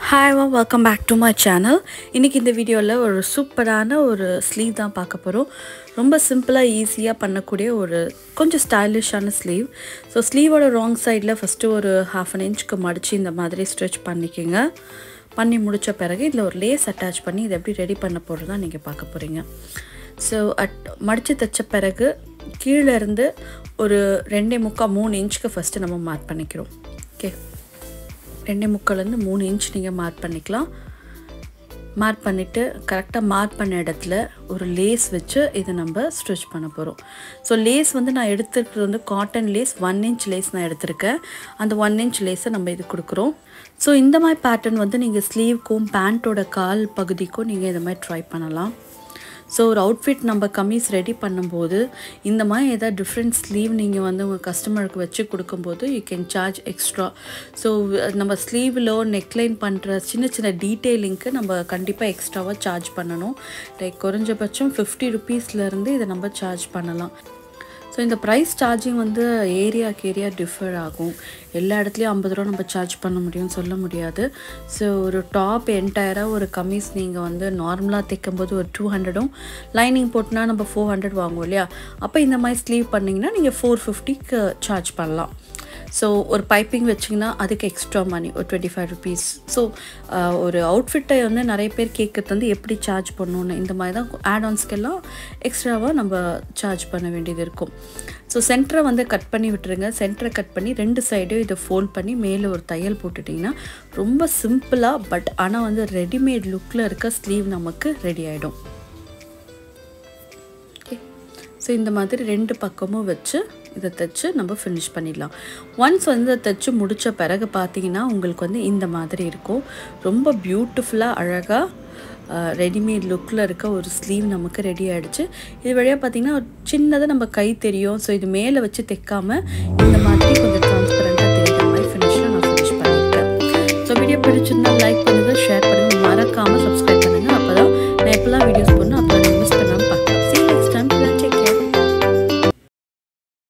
hi வா welcome back to my channel இன்றைக்கி இந்த வீடியோவில் ஒரு சூப்பரான ஒரு ஸ்லீவ் தான் பார்க்க போகிறோம் ரொம்ப சிம்பிளாக ஈஸியாக பண்ணக்கூடிய ஒரு கொஞ்சம் ஸ்டைலிஷான ஸ்லீவ் ஸோ ஸ்லீவோட ராங் சைடில் ஃபஸ்ட்டு ஒரு ஹாஃப் அன் இன்ச்சுக்கு மடித்து இந்த மாதிரி ஸ்ட்ரெச் பண்ணிக்கோங்க பண்ணி முடித்த பிறகு இதில் ஒரு லேஸ் அட்டாச் பண்ணி இதை எப்படி ரெடி பண்ண போகிறது தான் நீங்கள் பார்க்க போகிறீங்க ஸோ அட் மடித்து தைச்ச பிறகு கீழே இருந்து ஒரு ரெண்டே முக்கால் மூணு இன்ச்சுக்கு ஃபஸ்ட்டு நம்ம மார்க் பண்ணிக்கிறோம் ஓகே ரெண்டே முக்கால்லேருந்து மூணு இன்ச் நீங்கள் மார்க் பண்ணிக்கலாம் மார்க் பண்ணிவிட்டு கரெக்டாக மார்க் பண்ண இடத்துல ஒரு லேஸ் வச்சு இதை நம்ம ஸ்டிச் பண்ண போகிறோம் ஸோ லேஸ் வந்து நான் எடுத்துருக்கிறது வந்து cotton lace one inch lace நான் எடுத்திருக்கேன் அந்த ஒன் இன்ச் லேஸை நம்ம இது கொடுக்குறோம் ஸோ இந்த மாதிரி பேட்டர்ன் வந்து நீங்கள் ஸ்லீவ்க்கும் பேண்ட்டோட கால் பகுதிக்கும் நீங்கள் இந்த மாதிரி ட்ரை பண்ணலாம் ஸோ ஒரு அவுட்ஃபிட் நம்ம கமீஸ் ரெடி பண்ணும்போது இந்த மாதிரி ஏதாவது டிஃப்ரெண்ட் ஸ்லீவ் நீங்கள் வந்து உங்கள் கஸ்டமருக்கு வச்சு கொடுக்கும்போது you can charge extra so நம்ம ஸ்லீவில் நெக்லைன் பண்ணுற சின்ன சின்ன டீட்டெயிலிங்க்கு நம்ம கண்டிப்பாக எக்ஸ்ட்ராவாக சார்ஜ் பண்ணணும் லைக் குறைஞ்சபட்சம் ஃபிஃப்டி ருபீஸ்லேருந்து இதை நம்ம சார்ஜ் பண்ணலாம் ஸோ இந்த ப்ரைஸ் சார்ஜிங் வந்து ஏரியாவுக்கு ஏரியா டிஃபர் ஆகும் எல்லா இடத்துலையும் ஐம்பது ரூபா நம்ம சார்ஜ் பண்ண முடியும் சொல்ல முடியாது ஸோ ஒரு டாப் என்டையராக ஒரு கம்மீஸ் நீங்கள் வந்து நார்மலாக தைக்கும்போது ஒரு டூ ஹண்ட்ரடும் லைனிங் போட்டுனா நம்ம ஃபோர் ஹண்ட்ரட் வாங்குவோம் இல்லையா அப்போ இந்த மாதிரி ஸ்லீவ் பண்ணிங்கன்னா நீங்கள் ஃபோர் ஃபிஃப்டிக்கு சார்ஜ் பண்ணலாம் ஸோ ஒரு பைப்பிங் வச்சிங்கன்னா அதுக்கு எக்ஸ்ட்ரா மணி ஒரு டுவெண்ட்டி ஃபைவ் ருபீஸ் ஸோ ஒரு அவுட்ஃபிட்டை வந்து நிறைய பேர் கேட்குறது வந்து எப்படி சார்ஜ் பண்ணணுன்னு இந்த மாதிரி தான் ஆட் ஆன்ஸ்க்கெல்லாம் எக்ஸ்ட்ராவாக நம்ம சார்ஜ் பண்ண வேண்டியது இருக்கும் ஸோ சென்டரை வந்து கட் பண்ணி விட்டுருங்க சென்டரை கட் பண்ணி ரெண்டு சைடும் இதை ஃபோல்ட் பண்ணி மேலே ஒரு தையல் போட்டுட்டிங்கன்னா ரொம்ப சிம்பிளாக பட் ஆனால் வந்து ரெடிமேட் லுக்கில் இருக்க ஸ்லீவ் நமக்கு ரெடி ஆகிடும் ஓகே ஸோ இந்த மாதிரி ரெண்டு பக்கமும் வச்சு இதை தைச்சு நம்ம ஃபினிஷ் பண்ணிடலாம் ஒன்ஸ் வந்து இதை தைச்சு முடித்த பிறகு பார்த்தீங்கன்னா உங்களுக்கு வந்து இந்த மாதிரி இருக்கும் ரொம்ப பியூட்டிஃபுல்லாக அழகாக ரெடிமேட் லுக்கில் இருக்க ஒரு ஸ்லீவ் நமக்கு ரெடி ஆகிடுச்சு இது வழியாக பார்த்திங்கன்னா ஒரு சின்னதாக நம்ம கை தெரியும் ஸோ இது மேலே வச்சு தைக்காமல் இந்த மாதிரி கொஞ்சம்